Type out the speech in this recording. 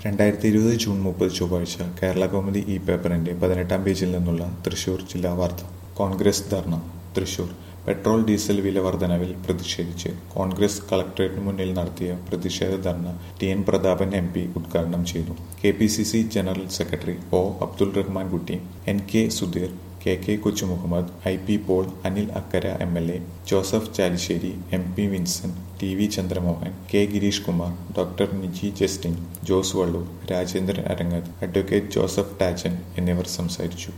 രണ്ടായിരത്തി ഇരുപത് ജൂൺ മുപ്പത് ചൊവ്വാഴ്ച കേരള കൗമുദി ഇ പേപ്പറിന്റെ പതിനെട്ടാം പേജിൽ നിന്നുള്ള തൃശൂർ ജില്ലാ വാർത്ത കോൺഗ്രസ് ധർണ തൃശൂർ പെട്രോൾ ഡീസൽ വില വർധനവിൽ പ്രതിഷേധിച്ച് കോൺഗ്രസ് കളക്ടറേറ്റിന് മുന്നിൽ നടത്തിയ പ്രതിഷേധ dharna T N Prathapan M P ഉദ്ഘാടനം ചെയ്തു K P C C general secretary O Abdul Rahman Kutty N K Sudheer K K Kochumuhammad I P Paul Anil Akkara M L A Joseph Chalissery M P Vincent T V Chandramohan K Girish Kumar doctor Niji Justin Jose Vallur Rajendran Arangath advocate Joseph ടാച്ചൻ എന്നിവർ സംസാരിച്ചു